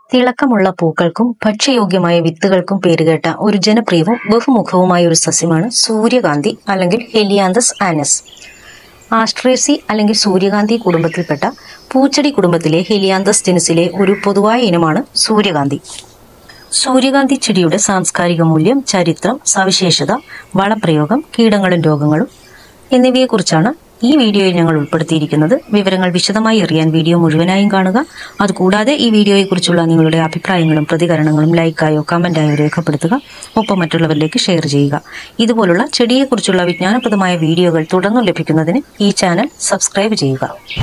തിളക്കമുള്ള പൂക്കൾക്കും ഭക്ഷ്യയോഗ്യമായ വിത്തുകൾക്കും പേരുകേട്ട ഒരു ജനപ്രിയവും ബഹുമുഖവുമായ ഒരു സസ്യമാണ് സൂര്യകാന്തി അല്ലെങ്കിൽ ഹെലിയാന്തസ് ആനസ് ആസ്ട്രേസി അല്ലെങ്കിൽ സൂര്യകാന്തി കുടുംബത്തിൽപ്പെട്ട പൂച്ചെടി കുടുംബത്തിലെ ഹെലിയാന്തസ് ജനുസിലെ ഒരു പൊതുവായ ഇനമാണ് സൂര്യകാന്തി സൂര്യകാന്തി ചെടിയുടെ സാംസ്കാരിക മൂല്യം ചരിത്രം സവിശേഷത വളപ്രയോഗം കീടങ്ങളും രോഗങ്ങളും എന്നിവയെക്കുറിച്ചാണ് ഈ വീഡിയോയിൽ ഞങ്ങൾ ഉൾപ്പെടുത്തിയിരിക്കുന്നത് വിവരങ്ങൾ വിശദമായി അറിയാൻ വീഡിയോ മുഴുവനായും കാണുക അതുകൂടാതെ ഈ വീഡിയോയെക്കുറിച്ചുള്ള നിങ്ങളുടെ അഭിപ്രായങ്ങളും പ്രതികരണങ്ങളും ലൈക്കായോ കമന്റായോ രേഖപ്പെടുത്തുക ഒപ്പം മറ്റുള്ളവരിലേക്ക് ഷെയർ ചെയ്യുക ഇതുപോലുള്ള ചെടിയെക്കുറിച്ചുള്ള വിജ്ഞാനപ്രദമായ വീഡിയോകൾ തുടർന്നും ലഭിക്കുന്നതിന് ഈ ചാനൽ സബ്സ്ക്രൈബ് ചെയ്യുക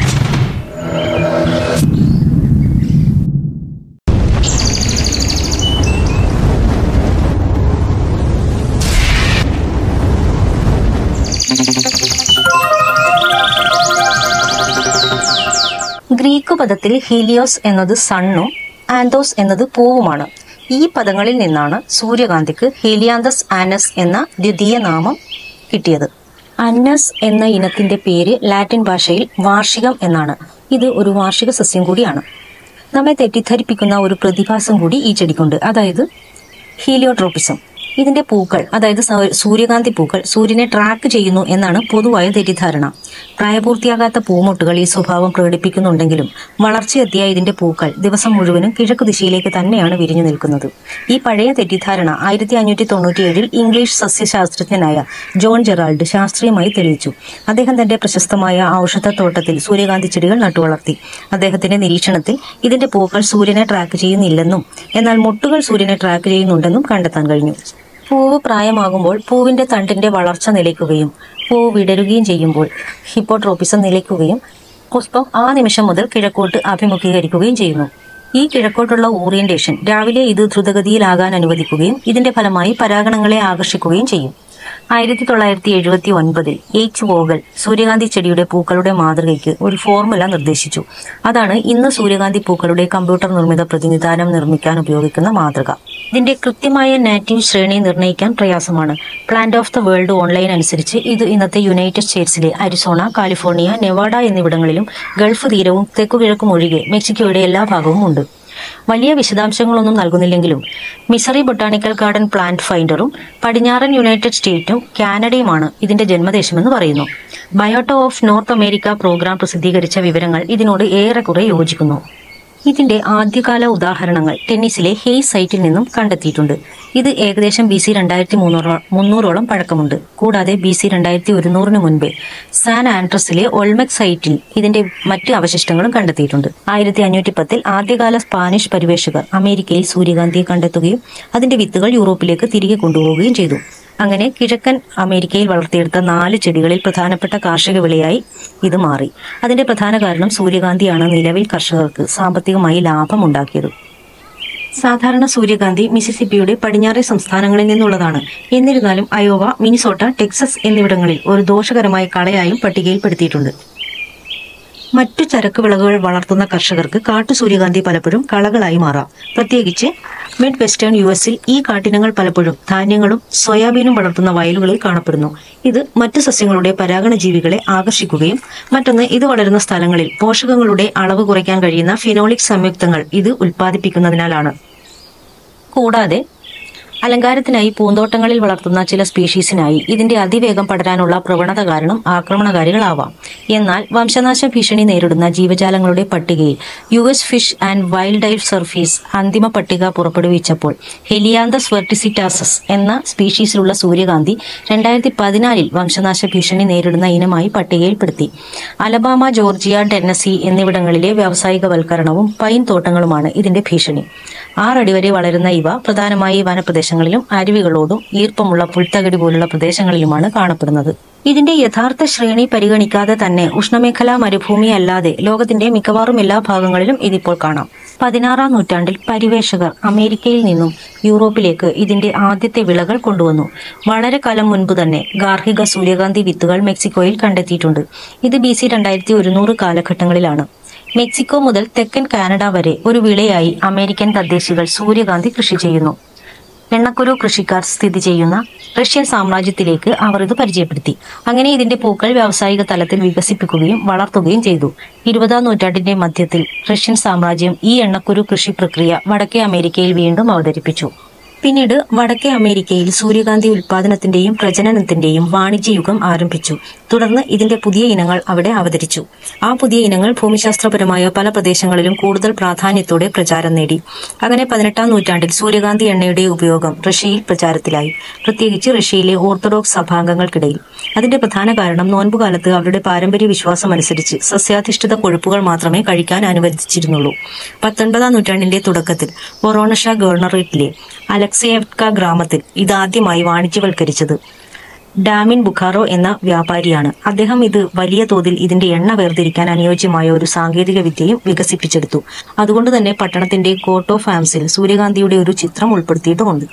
ഗ്രീക്ക് പദത്തിൽ ഹീലിയോസ് എന്നത് സണ്ണും ആന്തോസ് എന്നത് പൂവുമാണ് ഈ പദങ്ങളിൽ നിന്നാണ് സൂര്യകാന്തിക്ക് ഹീലിയാന്തസ് ആനസ് എന്ന ദ്വിതീയ നാമം കിട്ടിയത് അന്നസ് എന്ന ഇനത്തിന്റെ പേര് ലാറ്റിൻ ഭാഷയിൽ വാർഷികം എന്നാണ് ഇത് ഒരു വാർഷിക സസ്യം കൂടിയാണ് നമ്മെ തെറ്റിദ്ധരിപ്പിക്കുന്ന ഒരു പ്രതിഭാസം കൂടി ഈ ചെടിക്കുണ്ട് അതായത് ഹീലിയോട്രോപ്പിസം ഇതിന്റെ പൂക്കൾ അതായത് സ- സൂര്യകാന്തി പൂക്കൾ സൂര്യനെ ട്രാക്ക് ചെയ്യുന്നു എന്നാണ് പൊതുവായ തെറ്റിദ്ധാരണ പ്രായപൂർത്തിയാകാത്ത പൂമൊട്ടുകൾ ഈ സ്വഭാവം പ്രകടിപ്പിക്കുന്നുണ്ടെങ്കിലും വളർച്ചയെത്തിയ ഇതിന്റെ പൂക്കൾ ദിവസം മുഴുവനും കിഴക്ക് ദിശയിലേക്ക് തന്നെയാണ് വിരിഞ്ഞു നിൽക്കുന്നത് ഈ പഴയ തെറ്റിദ്ധാരണ ആയിരത്തി അഞ്ഞൂറ്റി തൊണ്ണൂറ്റിയേഴിൽ ഇംഗ്ലീഷ് സസ്യശാസ്ത്രജ്ഞനായ ജോൺ ജെറാൾഡ് ശാസ്ത്രീയമായി തെളിയിച്ചു അദ്ദേഹം തന്റെ പ്രശസ്തമായ ഔഷധത്തോട്ടത്തിൽ സൂര്യകാന്തി ചെടികൾ നട്ടുവളർത്തി അദ്ദേഹത്തിന്റെ നിരീക്ഷണത്തിൽ ഇതിന്റെ പൂക്കൾ സൂര്യനെ ട്രാക്ക് ചെയ്യുന്നില്ലെന്നും എന്നാൽ മൊട്ടുകൾ സൂര്യനെ ട്രാക്ക് ചെയ്യുന്നുണ്ടെന്നും കണ്ടെത്താൻ കഴിഞ്ഞു പൂവ് പ്രായമാകുമ്പോൾ പൂവിന്റെ തണ്ടിന്റെ വളർച്ച നിലയ്ക്കുകയും പൂവ് വിടരുകയും ചെയ്യുമ്പോൾ ഹിപ്പോട്രോപ്പിസം നിലയ്ക്കുകയും പുഷ്പം ആ നിമിഷം മുതൽ കിഴക്കോട്ട് അഭിമുഖീകരിക്കുകയും ചെയ്യുന്നു ഈ കിഴക്കോട്ടുള്ള ഓറിയന്റേഷൻ രാവിലെ ഇത് ദ്രുതഗതിയിലാകാൻ അനുവദിക്കുകയും ഇതിന്റെ ഫലമായി പരാഗണങ്ങളെ ആകർഷിക്കുകയും ചെയ്യും ആയിരത്തി തൊള്ളായിരത്തി എഴുപത്തി ഒൻപതിൽ എച്ച് വോഗൽ സൂര്യകാന്തി ചെടിയുടെ പൂക്കളുടെ മാതൃകയ്ക്ക് ഒരു ഫോർമുല നിർദ്ദേശിച്ചു അതാണ് ഇന്ന് സൂര്യകാന്തി പൂക്കളുടെ കമ്പ്യൂട്ടർ നിർമ്മിത പ്രതിനിധാനം നിർമ്മിക്കാൻ ഉപയോഗിക്കുന്ന മാതൃക ഇതിന്റെ കൃത്യമായ നാറ്റീവ് ശ്രേണി നിർണ്ണയിക്കാൻ പ്രയാസമാണ് plant of the world online അനുസരിച്ച് ഇത് ഇന്നത്തെ യുണൈറ്റഡ് സ്റ്റേറ്റ്സിലെ അരിസോണ കാലിഫോർണിയ നെവാഡ എന്നിവിടങ്ങളിലും ഗൾഫ് തീരവും തെക്കുകിഴക്കും ഒഴികെ മെക്സിക്കോയുടെ എല്ലാ ഭാഗവും ഉണ്ട് വലിയ വിശദാംശങ്ങളൊന്നും നൽകുന്നില്ലെങ്കിലും മിസറി ബൊട്ടാണിക്കൽ ഗാർഡൻ പ്ലാന്റ് ഫൈൻഡറും പടിഞ്ഞാറൻ യുണൈറ്റഡ് സ്റ്റേറ്റും കാനഡയുമാണ് ഇതിന്റെ ജന്മദേശമെന്ന് പറയുന്നു biota of North America program പ്രസിദ്ധീകരിച്ച വിവരങ്ങൾ ഇതിനോട് ഏറെക്കുറെ യോജിക്കുന്നു ഇതിന്റെ ആദ്യകാല ഉദാഹരണങ്ങൾ ടെന്നീസിലെ ഹെയ് സൈറ്റിൽ നിന്നും കണ്ടെത്തിയിട്ടുണ്ട് ഇത് ഏകദേശം ബി സി രണ്ടായിരത്തി മുന്നൂറോ മുന്നൂറോളം പഴക്കമുണ്ട് കൂടാതെ ബി സി രണ്ടായിരത്തി ഒരുന്നൂറിന് മുൻപേ സാൻ ആൻഡ്രസിലെ ഒൾമെക് സൈറ്റിൽ ഇതിന്റെ മറ്റ് അവശിഷ്ടങ്ങളും കണ്ടെത്തിയിട്ടുണ്ട് ആയിരത്തി അഞ്ഞൂറ്റി പത്തിൽ ആദ്യകാല സ്പാനിഷ് പരിവേഷകർ അമേരിക്കയിൽ സൂര്യകാന്തിയെ കണ്ടെത്തുകയും അതിന്റെ വിത്തുകൾ യൂറോപ്പിലേക്ക് തിരികെ കൊണ്ടുപോവുകയും ചെയ്തു അങ്ങനെ കിഴക്കൻ അമേരിക്കയിൽ വളർത്തിയെടുത്ത നാല് ചെടികളിൽ പ്രധാനപ്പെട്ട കാർഷിക വിളയായി ഇത് മാറി അതിന്റെ പ്രധാന കാരണം സൂര്യകാന്തിയാണ് നിലവിൽ കർഷകർക്ക് സാമ്പത്തികമായി ലാഭമുണ്ടാക്കിയത് സാധാരണ സൂര്യകാന്തി മിസിസിപ്പിയുടെ പടിഞ്ഞാറെ സംസ്ഥാനങ്ങളിൽ നിന്നുള്ളതാണ് എന്നിരുന്നാലും അയോവ മിനിസോട്ട ടെക്സസ് എന്നിവിടങ്ങളിൽ ഒരു ദോഷകരമായ കളയായും പട്ടികയിൽപ്പെടുത്തിയിട്ടുണ്ട് മറ്റു ചരക്ക് വിളകൾ വളർത്തുന്ന കർഷകർക്ക് കാട്ടു സൂര്യകാന്തി പലപ്പോഴും കളകളായി മാറാം പ്രത്യേകിച്ച് മിഡ് വെസ്റ്റേൺ യു എസിൽ ഈ കാട്ടിനങ്ങൾ പലപ്പോഴും ധാന്യങ്ങളും സോയാബീനും വളർത്തുന്ന വയലുകളിൽ കാണപ്പെടുന്നു ഇത് മറ്റു സസ്യങ്ങളുടെ പരാഗണ ജീവികളെ ആകർഷിക്കുകയും മറ്റൊന്ന് ഇത് വളരുന്ന സ്ഥലങ്ങളിൽ പോഷകങ്ങളുടെ അളവ് കുറയ്ക്കാൻ കഴിയുന്ന ഫിനോളിക് സംയുക്തങ്ങൾ ഇത് ഉൽപ്പാദിപ്പിക്കുന്നതിനാലാണ് കൂടാതെ അലങ്കാരത്തിനായി പൂന്തോട്ടങ്ങളിൽ വളർത്തുന്ന ചില സ്പീഷീസിനായി ഇതിന്റെ അതിവേഗം പടരാനുള്ള പ്രവണത കാരണം ആക്രമണകാരികളാവാം എന്നാൽ വംശനാശ ഭീഷണി നേരിടുന്ന ജീവജാലങ്ങളുടെ പട്ടികയിൽ U S fish and wildlife service അന്തിമ പട്ടിക പുറപ്പെടുവിച്ചപ്പോൾ ഹെലിയാന്തസ് വെർട്ടിസിറ്റാസസ് എന്ന സ്പീഷീസിലുള്ള സൂര്യകാന്തി രണ്ടായിരത്തി പതിനാലിൽ വംശനാശ ഭീഷണി നേരിടുന്ന ഇനമായി പട്ടികയിൽപ്പെടുത്തി അലബാമ ജോർജിയ ടെന്നസി എന്നിവിടങ്ങളിലെ വ്യാവസായികവൽക്കരണവും പൈൻ തോട്ടങ്ങളുമാണ് ഇതിന്റെ ഭീഷണി ആറടി വരെ വളരുന്ന ഇവ പ്രധാനമായി വനപ്രദേശങ്ങളിലും അരുവികളോടും ഈർപ്പമുള്ള പുൽത്തകടി പോലുള്ള പ്രദേശങ്ങളിലുമാണ് കാണപ്പെടുന്നത് ഇതിന്റെ യഥാർത്ഥ ശ്രേണി പരിഗണിക്കാതെ തന്നെ ഉഷ്ണമേഖലാ മരുഭൂമി അല്ലാതെ ലോകത്തിന്റെ മിക്കവാറും എല്ലാ ഭാഗങ്ങളിലും ഇതിപ്പോൾ കാണാം പതിനാറാം നൂറ്റാണ്ടിൽ പരിവേഷകർ അമേരിക്കയിൽ നിന്നും യൂറോപ്പിലേക്ക് ഇതിന്റെ ആദ്യത്തെ വിളകൾ കൊണ്ടുവന്നു വളരെ കാലം മുൻപ് തന്നെ ഗാർഹിക സൂര്യകാന്തി വിത്തുകൾ മെക്സിക്കോയിൽ കണ്ടെത്തിയിട്ടുണ്ട് ഇത് ബി സി രണ്ടായിരത്തി ഒരുന്നൂറ് കാലഘട്ടങ്ങളിലാണ് മെക്സിക്കോ മുതൽ തെക്കൻ കാനഡ വരെ ഒരു വിളയായി അമേരിക്കൻ തദ്ദേശികൾ സൂര്യകാന്തി കൃഷി ചെയ്യുന്നു എണ്ണക്കുരു കൃഷിക്കാർ സ്ഥിതി ചെയ്യുന്ന റഷ്യൻ സാമ്രാജ്യത്തിലേക്ക് അവർ ഇത് പരിചയപ്പെടുത്തി അങ്ങനെ ഇതിന്റെ പൂക്കൾ വ്യാവസായിക തലത്തിൽ വികസിപ്പിക്കുകയും വളർത്തുകയും ചെയ്തു ഇരുപതാം നൂറ്റാണ്ടിന്റെ മധ്യത്തിൽ റഷ്യൻ സാമ്രാജ്യം ഈ എണ്ണക്കുരു കൃഷി പ്രക്രിയ വടക്കേ അമേരിക്കയിൽ വീണ്ടും അവതരിപ്പിച്ചു പിന്നീട് വടക്കേ അമേരിക്കയിൽ സൂര്യകാന്തി ഉൽപാദനത്തിന്റെയും പ്രജനനത്തിന്റെയും വാണിജ്യയുഗം ആരംഭിച്ചു തുടർന്ന് ഇതിന്റെ പുതിയ ഇനങ്ങൾ അവിടെ അവതരിച്ചു ആ പുതിയ ഇനങ്ങൾ ഭൂമിശാസ്ത്രപരമായ പല പ്രദേശങ്ങളിലും കൂടുതൽ പ്രാധാന്യത്തോടെ പ്രചാരം നേടി അങ്ങനെ പതിനെട്ടാം നൂറ്റാണ്ടിൽ സൂര്യകാന്തി എണ്ണയുടെ ഉപയോഗം റഷ്യയിൽ പ്രചാരത്തിലായി പ്രത്യേകിച്ച് റഷ്യയിലെ ഓർത്തഡോക്സ് സഭാംഗങ്ങൾക്കിടയിൽ അതിന്റെ പ്രധാന കാരണം നോൻപുകാലത്ത് അവരുടെ പാരമ്പര്യ വിശ്വാസം അനുസരിച്ച് സസ്യാധിഷ്ഠിത കൊഴുപ്പുകൾ മാത്രമേ കഴിക്കാൻ അനുവദിച്ചിരുന്നുള്ളൂ പത്തൊൻപതാം നൂറ്റാണ്ടിന്റെ തുടക്കത്തിൽ വൊറോണഷ ഗവർണറേറ്റിലെ അലക്സേവ്ക ഗ്രാമത്തിൽ ഇതാദ്യമായി വാണിജ്യവൽക്കരിച്ചത് ഡാമിൻ ബുഖാറോ എന്ന വ്യാപാരിയാണ് അദ്ദേഹം ഇത് വലിയ തോതിൽ ഇതിന്റെ എണ്ണ വേർതിരിക്കാൻ അനുയോജ്യമായ ഒരു സാങ്കേതിക വിദ്യയും വികസിപ്പിച്ചെടുത്തു അതുകൊണ്ട് തന്നെ പട്ടണത്തിന്റെ കോട്ടോ ഫാംസിൽ സൂര്യകാന്തിയുടെ ഒരു ചിത്രം ഉൾപ്പെടുത്തിയിട്ടുമുണ്ട്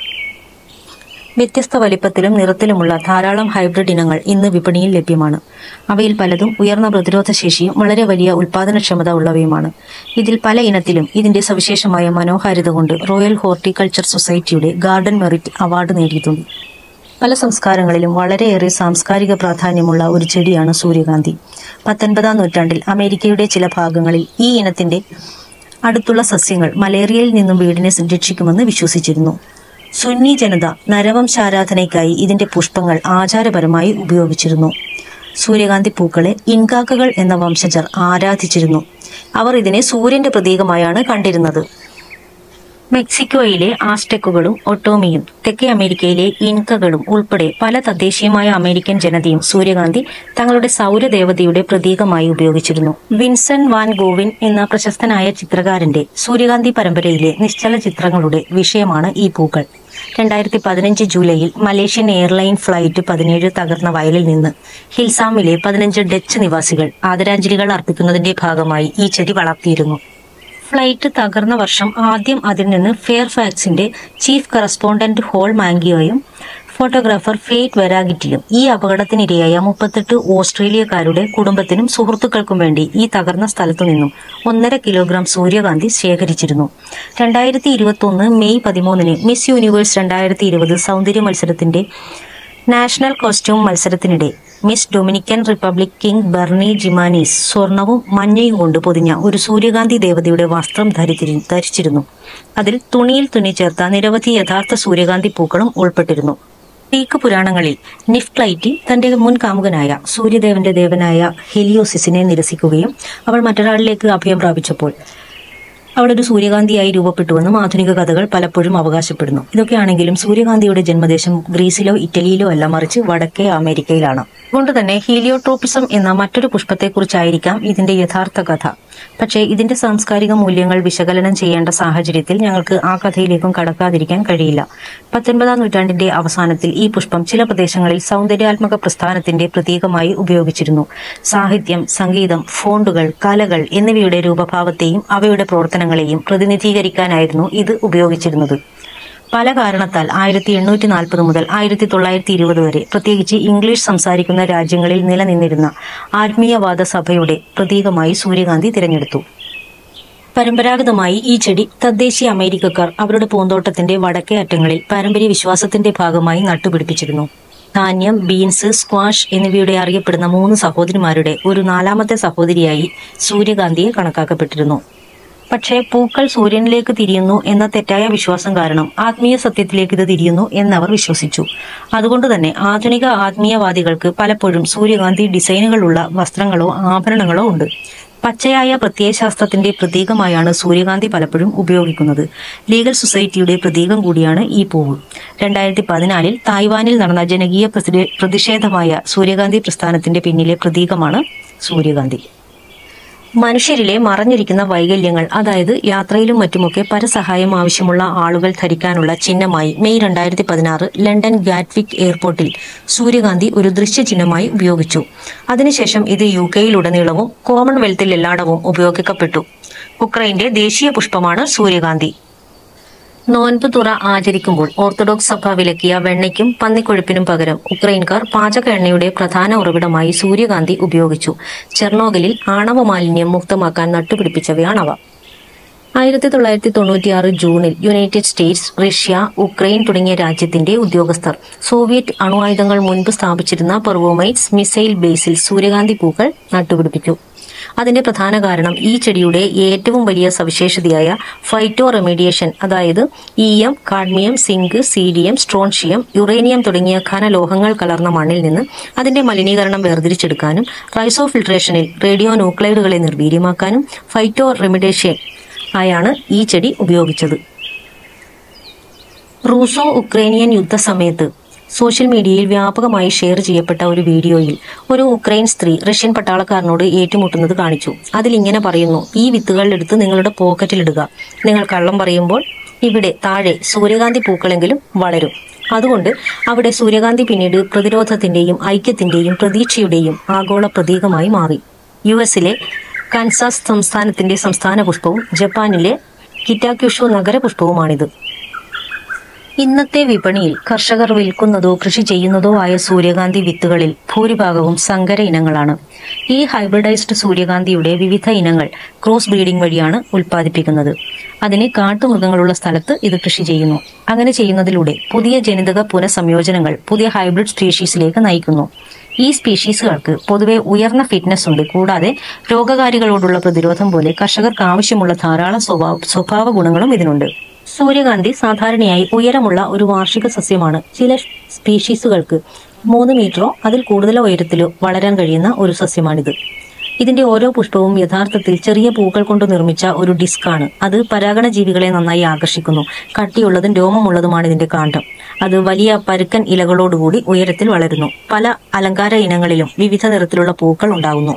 വ്യത്യസ്ത വലിപ്പത്തിലും നിറത്തിലുമുള്ള ധാരാളം ഹൈബ്രിഡ് ഇനങ്ങൾ ഇന്ന് വിപണിയിൽ ലഭ്യമാണ് അവയിൽ പലതും ഉയർന്ന പ്രതിരോധ ശേഷിയും വളരെ വലിയ ഉൽപാദനക്ഷമത ഉള്ളവയുമാണ് ഇതിൽ പല ഇനത്തിലും ഇതിന്റെ സവിശേഷമായ മനോഹാരിത കൊണ്ട് റോയൽ ഹോർട്ടിക്കൾച്ചർ സൊസൈറ്റിയുടെ ഗാർഡൻ മെറിറ്റ് അവാർഡ് നേടിയിട്ടുണ്ട് പല സംസ്കാരങ്ങളിലും വളരെയേറെ സാംസ്കാരിക പ്രാധാന്യമുള്ള ഒരു ചെടിയാണ് സൂര്യകാന്തി പത്തൊൻപതാം നൂറ്റാണ്ടിൽ അമേരിക്കയുടെ ചില ഭാഗങ്ങളിൽ ഈ ഇനത്തിന്റെ അടുത്തുള്ള സസ്യങ്ങൾ മലേറിയയിൽ നിന്നും വീടിനെ സംരക്ഷിക്കുമെന്ന് വിശ്വസിച്ചിരുന്നു സുന്നി ജനത നരവംശാരാധനയ്ക്കായി ഇതിന്റെ പുഷ്പങ്ങൾ ആചാരപരമായി ഉപയോഗിച്ചിരുന്നു സൂര്യകാന്തി പൂക്കളെ ഇൻകാക്കകൾ എന്ന വംശജർ ആരാധിച്ചിരുന്നു അവർ ഇതിനെ സൂര്യന്റെ പ്രതീകമായാണ് കണ്ടിരുന്നത് മെക്സിക്കോയിലെ ആസ്റ്റെക്കുകളും ഒട്ടോമിയും തെക്കേ അമേരിക്കയിലെ ഇൻകകളും ഉൾപ്പെടെ പല തദ്ദേശീയമായ അമേരിക്കൻ ജനതയും സൂര്യകാന്തി തങ്ങളുടെ സൗരദേവതയുടെ പ്രതീകമായി ഉപയോഗിച്ചിരുന്നു വിൻസെന്റ് വാൻ ഗോവിൻ എന്ന പ്രശസ്തനായ ചിത്രകാരന്റെ സൂര്യകാന്തി പരമ്പരയിലെ നിശ്ചല ചിത്രങ്ങളുടെ വിഷയമാണ് ഈ പൂക്കൾ രണ്ടായിരത്തി പതിനഞ്ച് ജൂലൈയിൽ മലേഷ്യൻ എയർലൈൻ ഫ്ലൈറ്റ് പതിനേഴ് തകർന്ന വയലിൽ നിന്ന് ഹിൽസാമിലെ പതിനഞ്ച് ഡച്ച് നിവാസികൾ ആദരാഞ്ജലികൾ അർപ്പിക്കുന്നതിന്റെ ഭാഗമായി ഈ ചെടി വളർത്തിയിരുന്നു ഫ്ലൈറ്റ് തകർന്ന വർഷം ആദ്യം അതിൽ നിന്ന് ഫെയർഫാക്സിന്റെ ചീഫ് കറസ്പോണ്ടന്റ് ഹോൾ മാങ്കിയോയും ഫോട്ടോഗ്രാഫർ ഫേറ്റ് വെരാഗിറ്റിയും ഈ അപകടത്തിനിരയായ മുപ്പത്തെട്ട് ഓസ്ട്രേലിയക്കാരുടെ കുടുംബത്തിനും സുഹൃത്തുക്കൾക്കും വേണ്ടി ഈ തകർന്ന സ്ഥലത്തു നിന്നും ഒന്നര കിലോഗ്രാം സൂര്യകാന്തി ശേഖരിച്ചിരുന്നു രണ്ടായിരത്തി ഇരുപത്തി ഒന്ന് മെയ് പതിമൂന്നിന് മിസ് യൂണിവേഴ്സ് രണ്ടായിരത്തി ഇരുപത് സൗന്ദര്യ മത്സരത്തിന്റെ നാഷണൽ കോസ്റ്റ്യൂം മത്സരത്തിനിടെ Miss Dominican Republic Kimberly Jimenez സ്വർണവും മഞ്ഞയും കൊണ്ട് പൊതിഞ്ഞ ഒരു സൂര്യകാന്തി ദേവതയുടെ വസ്ത്രം ധരിച്ചിരു ധരിച്ചിരുന്നു അതിൽ തുണിയിൽ തുന്നി ചേർത്ത നിരവധി യഥാർത്ഥ സൂര്യകാന്തി പൂക്കളും ഉൾപ്പെട്ടിരുന്നു ഗ്രീക്ക് പുരാണങ്ങളിൽ നിഫ്ക്ലൈറ്റി തന്റെ മുൻ കാമുകനായ സൂര്യദേവന്റെ ദേവനായ ഹെലിയോസിസിനെ നിരസിക്കുകയും അവൾ മറ്റൊരാളിലേക്ക് അഭയം പ്രാപിച്ചപ്പോൾ അവിടെ ഒരു സൂര്യകാന്തിയായി രൂപപ്പെട്ടുവെന്നും ആധുനിക കഥകൾ പലപ്പോഴും അവകാശപ്പെടുന്നു ഇതൊക്കെയാണെങ്കിലും സൂര്യകാന്തിയുടെ ജന്മദേശം ഗ്രീസിലോ ഇറ്റലിയിലോ അല്ല മറിച്ച് വടക്കേ അമേരിക്കയിലാണ് അതുകൊണ്ട് തന്നെ ഹീലിയോട്രോപ്പിസം എന്ന മറ്റൊരു പുഷ്പത്തെക്കുറിച്ചായിരിക്കാം ഇതിന്റെ യഥാർത്ഥ കഥ പക്ഷേ ഇതിന്റെ സാംസ്കാരിക മൂല്യങ്ങൾ വിശകലനം ചെയ്യേണ്ട സാഹചര്യത്തിൽ ഞങ്ങൾക്ക് ആ കഥയിലേക്കും കടക്കാതിരിക്കാൻ കഴിയില്ല പത്തൊൻപതാം നൂറ്റാണ്ടിന്റെ അവസാനത്തിൽ ഈ പുഷ്പം ചില പ്രദേശങ്ങളിൽ സൗന്ദര്യാത്മക പ്രസ്ഥാനത്തിന്റെ പ്രതീകമായി ഉപയോഗിച്ചിരുന്നു സാഹിത്യം സംഗീതം ഫോണ്ടുകൾ കലകൾ എന്നിവയുടെ രൂപഭാവത്തെയും അവയുടെ പ്രവർത്തനങ്ങളെയും പ്രതിനിധീകരിക്കാനായിരുന്നു ഇത് ഉപയോഗിച്ചിരുന്നത് പല കാരണത്താൽ ആയിരത്തി എണ്ണൂറ്റി നാൽപ്പത് മുതൽ ആയിരത്തി തൊള്ളായിരത്തി ഇരുപത് വരെ പ്രത്യേകിച്ച് ഇംഗ്ലീഷ് സംസാരിക്കുന്ന രാജ്യങ്ങളിൽ നിലനിന്നിരുന്ന ആത്മീയവാദ സഭയുടെ പ്രതീകമായി സൂര്യകാന്തി തിരഞ്ഞെടുത്തു പരമ്പരാഗതമായി ഈ ചെടി തദ്ദേശീയ അമേരിക്കക്കാർ അവരുടെ പൂന്തോട്ടത്തിന്റെ വടക്കേ അറ്റങ്ങളിൽ പാരമ്പര്യ വിശ്വാസത്തിന്റെ ഭാഗമായി നട്ടുപിടിപ്പിച്ചിരുന്നു ധാന്യം ബീൻസ് സ്ക്വാഷ് എന്നിവയുടെ അറിയപ്പെടുന്ന മൂന്ന് സഹോദരിമാരുടെ ഒരു നാലാമത്തെ സഹോദരിയായി സൂര്യകാന്തിയെ കണക്കാക്കപ്പെട്ടിരുന്നു പക്ഷേ പൂക്കൾ സൂര്യനിലേക്ക് തിരിയുന്നു എന്ന തെറ്റായ വിശ്വാസം കാരണം ആത്മീയ സത്യത്തിലേക്ക് ഇത് തിരിയുന്നു എന്നവർ വിശ്വസിച്ചു അതുകൊണ്ട് തന്നെ ആധുനിക ആത്മീയവാദികൾക്ക് പലപ്പോഴും സൂര്യകാന്തി ഡിസൈനുകളുള്ള വസ്ത്രങ്ങളോ ആഭരണങ്ങളോ ഉണ്ട് പച്ചയായ പ്രത്യയശാസ്ത്രത്തിന്റെ പ്രതീകമായാണ് സൂര്യകാന്തി പലപ്പോഴും ഉപയോഗിക്കുന്നത് ലീഗൽ സൊസൈറ്റിയുടെ പ്രതീകം കൂടിയാണ് ഈ പൂവ് രണ്ടായിരത്തി പതിനാലിൽ തായ്വാനിൽ നടന്ന ജനകീയ പ്രതിഷേ- പ്രതിഷേധമായ സൂര്യകാന്തി പ്രസ്ഥാനത്തിന്റെ പിന്നിലെ പ്രതീകമാണ് സൂര്യകാന്തി മനുഷ്യരിലെ മറഞ്ഞിരിക്കുന്ന വൈകല്യങ്ങൾ അതായത് യാത്രയിലും മറ്റുമൊക്കെ പരസഹായം ആവശ്യമുള്ള ആളുകൾ ധരിക്കാനുള്ള ചിഹ്നമായി മെയ് രണ്ടായിരത്തി പതിനാറ് ലണ്ടൻ ഗാറ്റ്വിക് എയർപോർട്ടിൽ സൂര്യകാന്തി ഒരു ദൃശ്യചിഹ്നമായി ഉപയോഗിച്ചു അതിനുശേഷം ഇത് യു കെയിലുടനീളവും കോമൺവെൽത്തിൽ എല്ലായിടവും ഉപയോഗിക്കപ്പെട്ടു ഉക്രൈന്റെ ദേശീയ പുഷ്പമാണ് സൂര്യകാന്തി നോൻപ് തുറ ആചരിക്കുമ്പോൾ ഓർത്തഡോക്സ് സഭ വിലക്കിയ വെണ്ണയ്ക്കും പന്നിക്കൊഴുപ്പിനും പകരം ഉക്രൈൻകാർ പാചക എണ്ണയുടെ പ്രധാന ഉറവിടമായി സൂര്യകാന്തി ഉപയോഗിച്ചു ചെർണോഗലിൽ ആണവ മാലിന്യം മുക്തമാക്കാൻ നട്ടുപിടിപ്പിച്ചവയാണവ ആയിരത്തി തൊള്ളായിരത്തി തൊണ്ണൂറ്റിയാറ് ജൂണിൽ യുണൈറ്റഡ് സ്റ്റേറ്റ്സ് റഷ്യ ഉക്രൈൻ തുടങ്ങിയ രാജ്യത്തിന്റെ ഉദ്യോഗസ്ഥർ സോവിയറ്റ് അണുആയുധങ്ങൾ മുൻപ് സ്ഥാപിച്ചിരുന്ന പെർവോമൈറ്റ്സ് മിസൈൽ ബേസിൽ സൂര്യകാന്തി പൂക്കൾ നട്ടുപിടിപ്പിച്ചു അതിന്റെ പ്രധാന കാരണം ഈ ചെടിയുടെ ഏറ്റവും വലിയ സവിശേഷതയായ ഫൈറ്റോ റെമീഡിയേഷൻ അതായത് ഈയം കാഡ്മിയം സിങ്ക് സീഡിയം സ്ട്രോൺഷിയം യുറേനിയം തുടങ്ങിയ ഖനലോഹങ്ങൾ കലർന്ന മണ്ണിൽ നിന്ന് അതിന്റെ മലിനീകരണം വേർതിരിച്ചെടുക്കാനും റൈസോ ഫിൽട്രേഷനിൽ റേഡിയോ ന്യൂക്ലൈഡുകളെ നിർവീര്യമാക്കാനും ഫൈറ്റോ റെമിഡേഷൻ ആയാണ് ഈ ചെടി ഉപയോഗിച്ചത് റൂസോ ഉക്രൈനിയൻ യുദ്ധസമയത്ത് സോഷ്യൽ മീഡിയയിൽ വ്യാപകമായി ഷെയർ ചെയ്യപ്പെട്ട ഒരു വീഡിയോയിൽ ഒരു ഉക്രൈൻ സ്ത്രീ റഷ്യൻ പട്ടാളക്കാരനോട് ഏറ്റുമുട്ടുന്നത് കാണിച്ചു അതിൽ ഇങ്ങനെ പറയുന്നു ഈ വിത്തുകൾ എടുത്ത് നിങ്ങളുടെ പോക്കറ്റിലിടുക നിങ്ങൾ കള്ളം പറയുമ്പോൾ ഇവിടെ താഴെ സൂര്യകാന്തി പൂക്കളെങ്കിലും വളരും അതുകൊണ്ട് അവിടെ സൂര്യകാന്തി പിന്നീട് പ്രതിരോധത്തിന്റെയും ഐക്യത്തിന്റെയും പ്രതീക്ഷയുടെയും ആഗോള പ്രതീകമായി മാറി യു എസിലെ കൻസാസ് സംസ്ഥാനത്തിന്റെ സംസ്ഥാന പുഷ്പവും ജപ്പാനിലെ കിറ്റാക്യുഷു നഗരപുഷ്പവുമാണിത് ഇന്നത്തെ വിപണിയിൽ കർഷകർ വിൽക്കുന്നതോ കൃഷി ചെയ്യുന്നതോ ആയ സൂര്യകാന്തി വിത്തുകളിൽ ഭൂരിഭാഗവും സങ്കര ഇനങ്ങളാണ് ഈ ഹൈബ്രിഡൈസ്ഡ് സൂര്യകാന്തിയുടെ വിവിധ ഇനങ്ങൾ ക്രോസ് ബ്രീഡിംഗ് വഴിയാണ് ഉൽപ്പാദിപ്പിക്കുന്നത് അതിന് കാട്ടുമൃഗങ്ങളുള്ള സ്ഥലത്ത് ഇത് കൃഷി ചെയ്യുന്നു അങ്ങനെ ചെയ്യുന്നതിലൂടെ പുതിയ ജനിതക പുനഃസംയോജനങ്ങൾ പുതിയ ഹൈബ്രിഡ് സ്പീഷീസിലേക്ക് നയിക്കുന്നു ഈ സ്പീഷീസുകൾക്ക് പൊതുവെ ഉയർന്ന ഫിറ്റ്നസ് ഉണ്ട് കൂടാതെ രോഗകാരികളോടുള്ള പ്രതിരോധം പോലെ കർഷകർക്ക് ആവശ്യമുള്ള ധാരാളം സ്വഭാവ സ്വഭാവ ഗുണങ്ങളും ഇതിനുണ്ട് സൂര്യകാന്തി സാധാരണയായി ഉയരമുള്ള ഒരു വാർഷിക സസ്യമാണ് ചില സ്പീഷീസുകൾക്ക് മൂന്ന് മീറ്ററോ അതിൽ കൂടുതലോ ഉയരത്തിലോ വളരാൻ കഴിയുന്ന ഒരു സസ്യമാണിത് ഇതിന്റെ ഓരോ പുഷ്പവും യഥാർത്ഥത്തിൽ ചെറിയ പൂക്കൾ കൊണ്ട് നിർമ്മിച്ച ഒരു ഡിസ്കാണ് അത് പരാഗണ ജീവികളെ നന്നായി ആകർഷിക്കുന്നു കട്ടിയുള്ളതും രോമമുള്ളതുമാണ് ഇതിന്റെ കാണ്ഡം അത് വലിയ പരുക്കൻ ഇലകളോടുകൂടി ഉയരത്തിൽ വളരുന്നു പല അലങ്കാര ഇനങ്ങളിലും വിവിധ നിറത്തിലുള്ള പൂക്കൾ ഉണ്ടാകുന്നു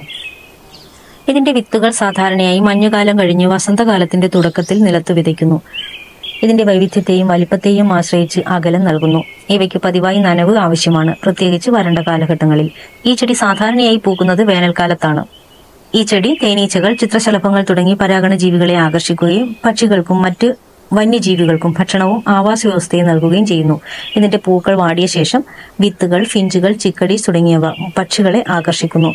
ഇതിന്റെ വിത്തുകൾ സാധാരണയായി മഞ്ഞുകാലം കഴിഞ്ഞ് വസന്തകാലത്തിന്റെ തുടക്കത്തിൽ നിലത്ത് വിതയ്ക്കുന്നു ഇതിന്റെ വൈവിധ്യത്തെയും വലിപ്പത്തെയും ആശ്രയിച്ച് അകലം നൽകുന്നു ഇവയ്ക്ക് പതിവായി നനവ് ആവശ്യമാണ് പ്രത്യേകിച്ച് വരണ്ട കാലഘട്ടങ്ങളിൽ ഈ ചെടി സാധാരണയായി പൂക്കുന്നത് വേനൽക്കാലത്താണ് ഈ ചെടി തേനീച്ചകൾ ചിത്രശലഭങ്ങൾ തുടങ്ങി പരാഗണ ജീവികളെ ആകർഷിക്കുകയും പക്ഷികൾക്കും മറ്റ് വന്യജീവികൾക്കും ഭക്ഷണവും ആവാസ വ്യവസ്ഥയും നൽകുകയും ചെയ്യുന്നു ഇതിന്റെ പൂക്കൾ വാടിയ ശേഷം വിത്തുകൾ ഫിഞ്ചുകൾ ചിക്കടീസ് തുടങ്ങിയവ പക്ഷികളെ ആകർഷിക്കുന്നു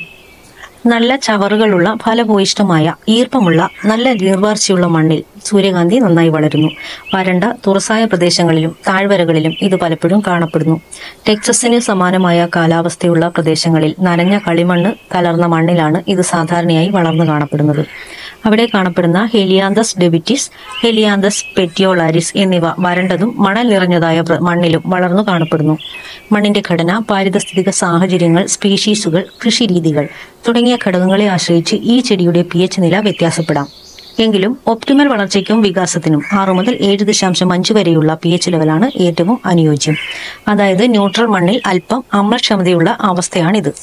നല്ല ചവറുകളുള്ള ഫലഭൂയിഷ്ടമായ ഈർപ്പമുള്ള നല്ല നീർവാർച്ചയുള്ള മണ്ണിൽ സൂര്യകാന്തി നന്നായി വളരുന്നു വരണ്ട തുറസായ പ്രദേശങ്ങളിലും താഴ്വരകളിലും ഇത് പലപ്പോഴും കാണപ്പെടുന്നു ടെക്സസിന് സമാനമായ കാലാവസ്ഥയുള്ള പ്രദേശങ്ങളിൽ നനഞ്ഞ കളിമണ്ണ് കലർന്ന മണ്ണിലാണ് ഇത് സാധാരണയായി വളർന്നു കാണപ്പെടുന്നത് അവിടെ കാണപ്പെടുന്ന ഹെലിയാന്തസ് ഡെബിറ്റിസ് ഹെലിയാന്തസ് പെറ്റിയോളാരിസ് എന്നിവ വരണ്ടതും മണൽ നിറഞ്ഞതായ പ്ര- മണ്ണിലും വളർന്നു കാണപ്പെടുന്നു മണ്ണിന്റെ ഘടന പാരിതസ്ഥിതിക സാഹചര്യങ്ങൾ സ്പീഷീസുകൾ കൃഷിരീതികൾ തുടങ്ങിയ ഘടകങ്ങളെ ആശ്രയിച്ച് ഈ ചെടിയുടെ പി എച്ച് നില വ്യത്യാസപ്പെടാം എങ്കിലും ഒപ്റ്റിമൽ വളർച്ചയ്ക്കും വികാസത്തിനും ആറു മുതൽ ഏഴ് ദശാംശം അഞ്ച് വരെയുള്ള പി എച്ച് ലെവലാണ് ഏറ്റവും അനുയോജ്യം അതായത് ന്യൂട്രൽ മണ്ണിൽ അല്പം അമ്ലക്ഷമതയുള്ള അവസ്ഥയാണിത്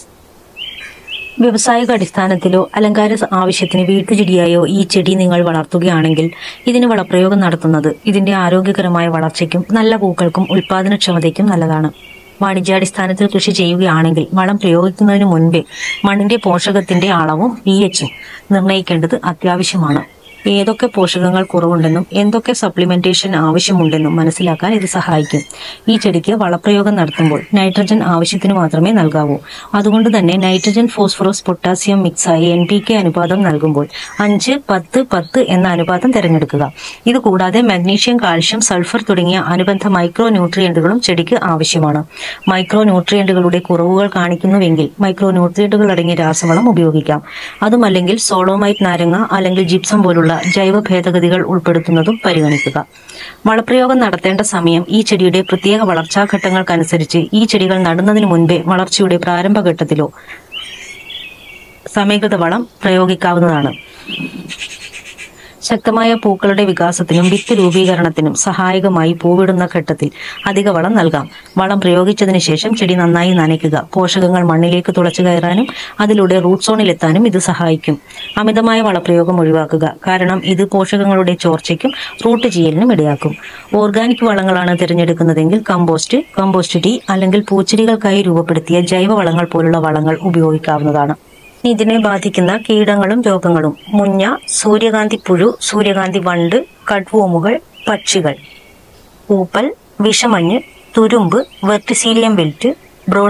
വ്യാവസായിക അടിസ്ഥാനത്തിലോ അലങ്കാര ആവശ്യത്തിന് വീട്ടുചെടിയായോ ഈ ചെടി നിങ്ങൾ വളർത്തുകയാണെങ്കിൽ ഇതിന് വളപ്രയോഗം നടത്തുന്നത് ഇതിന്റെ ആരോഗ്യകരമായ വളർച്ചയ്ക്കും നല്ല പൂക്കൾക്കും ഉൽപാദനക്ഷമതയ്ക്കും നല്ലതാണ് വാണിജ്യാടിസ്ഥാനത്തിൽ കൃഷി ചെയ്യുകയാണെങ്കിൽ വളം പ്രയോഗിക്കുന്നതിന് മുൻപേ മണ്ണിന്റെ പോഷകത്തിന്റെ അളവും പി എച്ചും നിർണ്ണയിക്കേണ്ടത് അത്യാവശ്യമാണ് ഏതൊക്കെ പോഷകങ്ങൾ കുറവുണ്ടെന്നും എന്തൊക്കെ സപ്ലിമെന്റേഷൻ ആവശ്യമുണ്ടെന്നും മനസ്സിലാക്കാൻ ഇത് സഹായിക്കും ഈ ചെടിക്ക് വളപ്രയോഗം നടത്തുമ്പോൾ നൈട്രജൻ ആവശ്യത്തിന് മാത്രമേ നൽകാവൂ അതുകൊണ്ട് തന്നെ നൈട്രജൻ ഫോസ്ഫറസ് പൊട്ടാസ്യം മിക്സായി എൻ പി കെ അനുപാതം നൽകുമ്പോൾ അഞ്ച് പത്ത് പത്ത് എന്ന അനുപാതം തിരഞ്ഞെടുക്കുക ഇത് കൂടാതെ മഗ്നീഷ്യം കാൽഷ്യം സൾഫർ തുടങ്ങിയ അനുബന്ധ മൈക്രോ ന്യൂട്രിയന്റുകളും ചെടിക്ക് ആവശ്യമാണ് മൈക്രോ ന്യൂട്രിയന്റുകളുടെ കുറവുകൾ കാണിക്കുന്നുവെങ്കിൽ മൈക്രോ ന്യൂട്രിയന്റുകൾ അടങ്ങിയ രാസവളം ഉപയോഗിക്കാം അതുമല്ലെങ്കിൽ സോളോമൈറ്റ് നാരങ്ങ അല്ലെങ്കിൽ ജിപ്സം പോലുള്ള ജൈവ ഭേദഗതികൾ ഉൾപ്പെടുത്തുന്നതും പരിഗണിക്കുക വളപ്രയോഗം നടത്തേണ്ട സമയം ഈ ചെടിയുടെ പ്രത്യേക വളർച്ചാഘട്ടങ്ങൾക്കനുസരിച്ച് ഈ ചെടികൾ നടുന്നതിന് മുൻപേ വളർച്ചയുടെ പ്രാരംഭഘട്ടത്തിലോ സമീകൃത വളം പ്രയോഗിക്കാവുന്നതാണ് ശക്തമായ പൂക്കളുടെ വികാസത്തിനും വിത്ത് രൂപീകരണത്തിനും സഹായകമായി പൂവിടുന്ന ഘട്ടത്തിൽ അധിക വളം നൽകാം വളം പ്രയോഗിച്ചതിന് ശേഷം ചെടി നന്നായി നനയ്ക്കുക പോഷകങ്ങൾ മണ്ണിലേക്ക് തുളച്ചു കയറാനും അതിലൂടെ റൂട്ട് സോണിലെത്താനും ഇത് സഹായിക്കും അമിതമായ വളപ്രയോഗം ഒഴിവാക്കുക കാരണം ഇത് പോഷകങ്ങളുടെ ചോർച്ചയ്ക്കും റൂട്ട് ചെയ്യലിനും ഇടയാക്കും ഓർഗാനിക് വളങ്ങളാണ് തിരഞ്ഞെടുക്കുന്നതെങ്കിൽ കമ്പോസ്റ്റ് കമ്പോസ്റ്റ് ടീ അല്ലെങ്കിൽ പൂച്ചെടികൾക്കായി രൂപപ്പെടുത്തിയ ജൈവ വളങ്ങൾ പോലുള്ള വളങ്ങൾ ഉപയോഗിക്കാവുന്നതാണ് ഇതിനെ ബാധിക്കുന്ന കീടങ്ങളും രോഗങ്ങളും മുഞ്ഞ സൂര്യകാന്തി പുഴു സൂര്യകാന്തി വണ്ട് കഡ്വോമുകൾ പക്ഷികൾ പൂപ്പൽ വിഷമഞ്ഞ് തുരുമ്പ് വെർട്ടിസീലിയം വെൽറ്റ്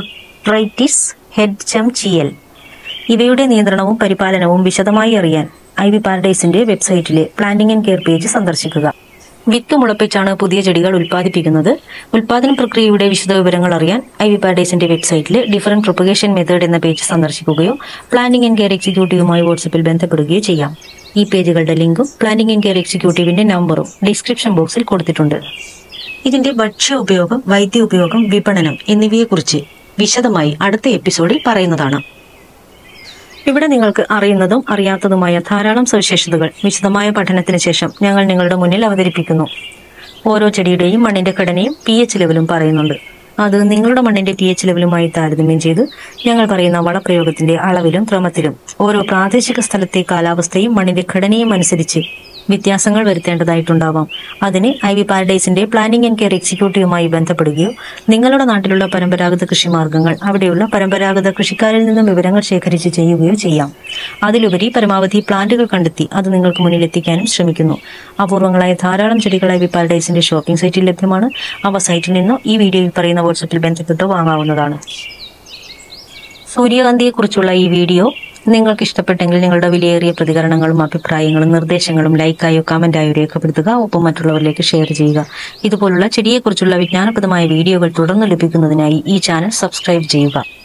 ബ്രോട്രൈറ്റിസ് ഹെഡ് ചം ചീയൽ ഇവയുടെ നിയന്ത്രണവും പരിപാലനവും വിശദമായി അറിയാൻ ഐ വി പാരഡൈസിന്റെ വെബ്സൈറ്റിലെ പ്ലാന്റിംഗ് ആൻഡ് കെയർ പേജ് സന്ദർശിക്കുക വിത്ത് മുളപ്പിച്ചാണ് പുതിയ ചെടികൾ ഉൽപ്പാദിപ്പിക്കുന്നത് ഉൽപാദന പ്രക്രിയയുടെ വിശദ വിവരങ്ങൾ അറിയാൻ ഐ വി പാരഡൈസിന്റെ വെബ്സൈറ്റിലെ ഡിഫറൻറ്റ് പ്രൊപ്പഗേഷൻ മെത്തേഡ് എന്ന പേജ് സന്ദർശിക്കുകയോ പ്ലാന്റിംഗ് ആൻഡ് കെയർ എക്സിക്യൂട്ടീവുമായി വാട്സപ്പിൽ ബന്ധപ്പെടുകയോ ചെയ്യാം ഈ പേജുകളുടെ ലിങ്കും പ്ലാന്റിംഗ് ആൻഡ് കെയർ എക്സിക്യൂട്ടീവിന്റെ നമ്പറും ഡിസ്ക്രിപ്ഷൻ ബോക്സിൽ കൊടുത്തിട്ടുണ്ട് ഇതിന്റെ ഭക്ഷ്യ ഉപയോഗം വൈദ്യ ഉപയോഗം വിപണനം എന്നിവയെക്കുറിച്ച് വിശദമായി അടുത്ത എപ്പിസോഡിൽ പറയുന്നതാണ് ഇവിടെ നിങ്ങൾക്ക് അറിയുന്നതും അറിയാത്തതുമായ ധാരാളം സവിശേഷതകൾ വിശദമായ പഠനത്തിന് ശേഷം ഞങ്ങൾ നിങ്ങളുടെ മുന്നിൽ അവതരിപ്പിക്കുന്നു ഓരോ ചെടിയുടെയും മണ്ണിന്റെ ഘടനയും പി എച്ച് ലെവലും പറയുന്നുണ്ട് അത് നിങ്ങളുടെ മണ്ണിന്റെ പി എച്ച് ലെവലുമായി താരതമ്യം ചെയ്ത് ഞങ്ങൾ പറയുന്ന വളപ്രയോഗത്തിന്റെ അളവിലും ക്രമത്തിലും ഓരോ പ്രാദേശിക സ്ഥലത്തെ കാലാവസ്ഥയും മണ്ണിന്റെ ഘടനയും അനുസരിച്ച് വ്യത്യാസങ്ങൾ വരുത്തേണ്ടതായിട്ടുണ്ടാവാം അതിന് ഐ വി പാരഡൈസിന്റെ പ്ലാനിംഗ് ആൻഡ് കെയർ എക്സിക്യൂട്ടീവുമായി ബന്ധപ്പെടുകയോ നിങ്ങളുടെ നാട്ടിലുള്ള പരമ്പരാഗത കൃഷി മാർഗങ്ങൾ അവിടെയുള്ള പരമ്പരാഗത കൃഷിക്കാരിൽ നിന്നും വിവരങ്ങൾ ശേഖരിച്ച് ചെയ്യുകയോ ചെയ്യാം അതിലുപരി പരമാവധി പ്ലാന്റുകൾ കണ്ടെത്തി അത് നിങ്ങൾക്ക് മുന്നിൽ എത്തിക്കാനും ശ്രമിക്കുന്നു അപൂർവങ്ങളായ ധാരാളം ചെടികൾ ഐ വി പാരഡൈസിന്റെ ഷോപ്പിംഗ് സൈറ്റിൽ ലഭ്യമാണ് അവ സൈറ്റിൽ നിന്നോ ഈ വീഡിയോയിൽ പറയുന്ന വാട്സപ്പിൽ ബന്ധപ്പെട്ടോ വാങ്ങാവുന്നതാണ് സൂര്യകാന്തിയെക്കുറിച്ചുള്ള ഈ വീഡിയോ നിങ്ങൾക്ക് ഇഷ്ടപ്പെട്ടെങ്കിൽ നിങ്ങളുടെ വിലയേറിയ പ്രതികരണങ്ങളും അഭിപ്രായങ്ങളും നിർദ്ദേശങ്ങളും ലൈക്കായോ കമന്റായോ രേഖപ്പെടുത്തുക ഒപ്പം മറ്റുള്ളവരിലേക്ക് ഷെയർ ചെയ്യുക ഇതുപോലുള്ള ചെടിയെക്കുറിച്ചുള്ള വിജ്ഞാനപ്രദമായ വീഡിയോകൾ തുടർന്ന് ലഭിക്കുന്നതിനായി ഈ ചാനൽ സബ്സ്ക്രൈബ് ചെയ്യുക